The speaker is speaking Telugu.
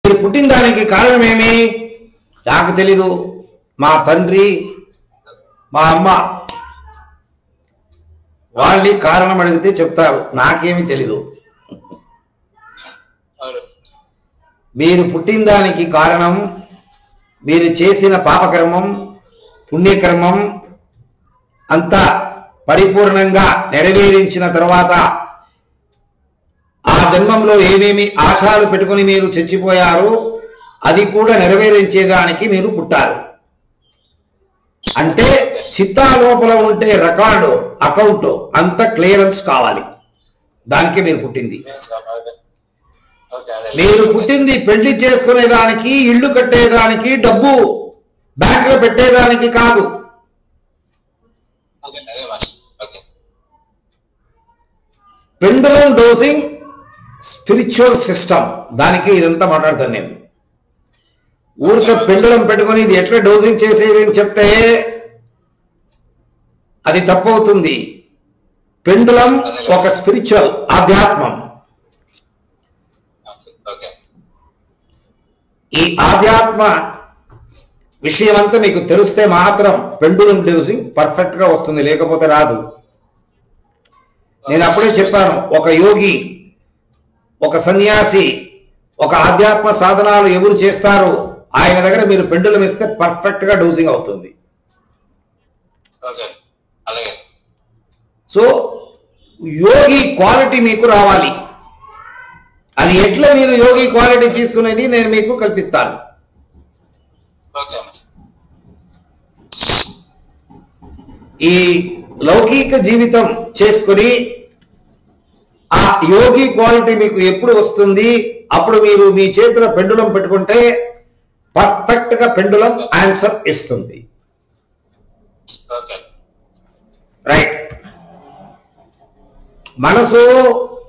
మీరు పుట్టిన దానికి కారణమేమి నాకు తెలీదు మా తండ్రి మా అమ్మ వాళ్ళని కారణం అడిగితే చెప్తారు నాకేమి తెలీదు అవును మీరు పుట్టిన దానికి కారణం మీరు చేసిన పాపకర్మం పుణ్యకర్మం అంతా పరిపూర్ణంగా నెరవేరించిన తర్వాత ఆ జన్మంలో ఏమేమి ఆశలు పెట్టుకుని మీరు చచ్చిపోయారో అది కూడా నెరవేరించేదానికి మీరు పుట్టారు అంటే చిత్తా లోపల ఉంటే రికార్డు అకౌంట్ అంత క్లియరెన్స్ కావాలి దానికి మీరు పుట్టింది ఓకే ఓకే అదే మీరు పుట్టింది పెళ్లి చేసుకునేదానికి ఇల్లు కట్టేదానికి డబ్బు బ్యాంక్ లో పెట్టేదానికి కాదు ఓకే అదే master okay pendulum dowsing spiritual system దానికి ఇదంతా మాట్లాడతాను నేను ఊరికే పెండులం పెట్టుకొని ఇది ఎట్లా డోసింగ్ చేసేది అని చెప్తే అది తప్పవుతుంది పెండులం ఒక స్పిరిచువల్ ఆధ్యాత్మం ఓకే ఈ ఆధ్యాత్మ విషయం అంతా మీకు తెలిస్తే మాత్రం పెండులం డోసింగ్ పర్ఫెక్ట్ గా వస్తుంది లేకపోతే రాదు నేను అప్పుడే చెప్పాను ఒక యోగి ఒక సన్యాసి ఒక ఆధ్యాత్మ సాధనాలు ఎవరు చేస్తారో ఆయన దగ్గర మీరు పెండులం ఇస్తే పర్ఫెక్ట్ గా డోసింగ్ అవుతుంది ఓకే అలాగే సో యోగి క్వాలిటీ మీకు రావాలి అది ఎట్లా మీరు యోగి క్వాలిటీ తీసుకునేది నేను మీకు కల్పిస్తాను ఓకే మాస్టర్ ఈ లౌకిక జీవితం చేసుకుని ఆ యోగి క్వాలిటీ మీకు ఎప్పుడు వస్తుంది అప్పుడు మీరు మీ చేతిలో పెండులం పెట్టుకుంటే పర్ఫెక్ట్ గా పెండులం ఆన్సర్ ఇస్తుంది ఓకే రైట్ మనసు